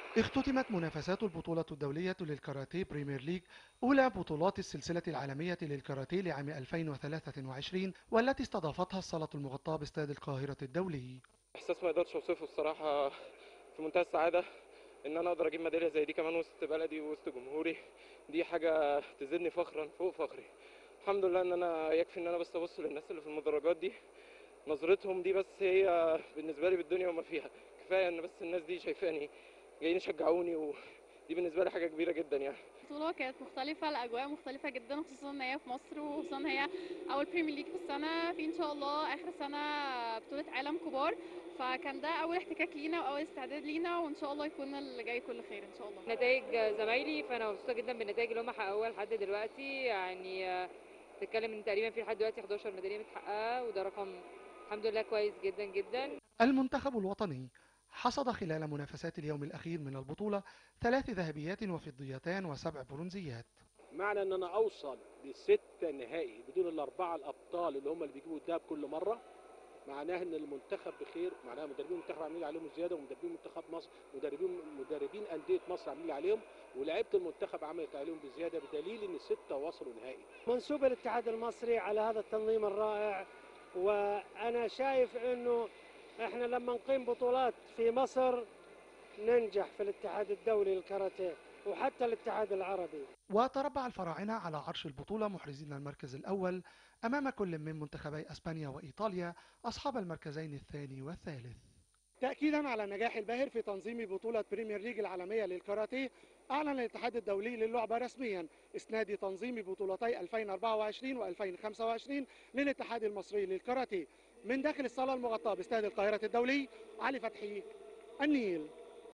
اختتمت منافسات البطولة الدولية للكاراتيه بريمير ليج أولى بطولات السلسلة العالمية للكاراتيه لعام 2023 والتي استضافتها الصالة المغطاة باستاد القاهرة الدولي احساس ما اقدرش اوصفه الصراحه في منتهى السعاده ان انا اقدر اجيب ميداليه زي دي كمان وسط بلدي ووسط جمهوري دي حاجه تزيدني فخرا فوق فخري الحمد لله ان انا يكفي ان انا بس ابص للناس اللي في المدرجات دي نظرتهم دي بس هي بالنسبه لي بالدنيا وما فيها كفايه ان بس الناس دي شايفاني جايين يشجعوني ودي بالنسبه لي حاجه كبيره جدا يعني البطولة كانت مختلفة الأجواء مختلفة جدا خصوصا إن هي في مصر وخصوصا إن هي أول بريمير ليج في السنة في إن شاء الله آخر سنة بطولة عالم كبار فكان ده أول احتكاك لينا وأول استعداد لينا وإن شاء الله يكون اللي جاي كله خير إن شاء الله نتائج زمايلي فانا مبسوطه جدا بالنتائج اللي هم حققوها لحد دلوقتي يعني آه، بتتكلم ان تقريبا في لحد دلوقتي 11 ميداليه متحققه وده رقم الحمد لله كويس جدا جدا المنتخب الوطني حصد خلال منافسات اليوم الأخير من البطولة ثلاث ذهبيات وفضيتان وسبع برونزيات معنى ان انا اوصل لستة نهائي بدون الاربعه الابطال اللي هم اللي بيجيبوا الدهب كل مره معناه ان المنتخب بخير معناها مدربين المنتخب عاملين عليهم زياده ومدربين منتخب مصر مدربين مدربين انديه مصر عاملين عليهم ولاعيبه المنتخب عملت عليهم بزياده بدليل ان السته وصلوا نهائي منسوب الاتحاد المصري على هذا التنظيم الرائع وانا شايف انه احنا لما نقيم بطولات في مصر ننجح في الاتحاد الدولي للكاراتيه وحتى الاتحاد العربي وتربع الفراعنة على عرش البطولة محرزين المركز الأول أمام كل من منتخبي أسبانيا وإيطاليا أصحاب المركزين الثاني والثالث تأكيدا على النجاح الباهر في تنظيم بطولة بريمير ليج العالمية للكاراتيه أعلن الاتحاد الدولي للعبة رسميا إسناد تنظيم بطولتي 2024 و2025 للاتحاد المصري للكاراتيه من داخل الصالة المغطاة باستاد القاهرة الدولي علي فتحي النيل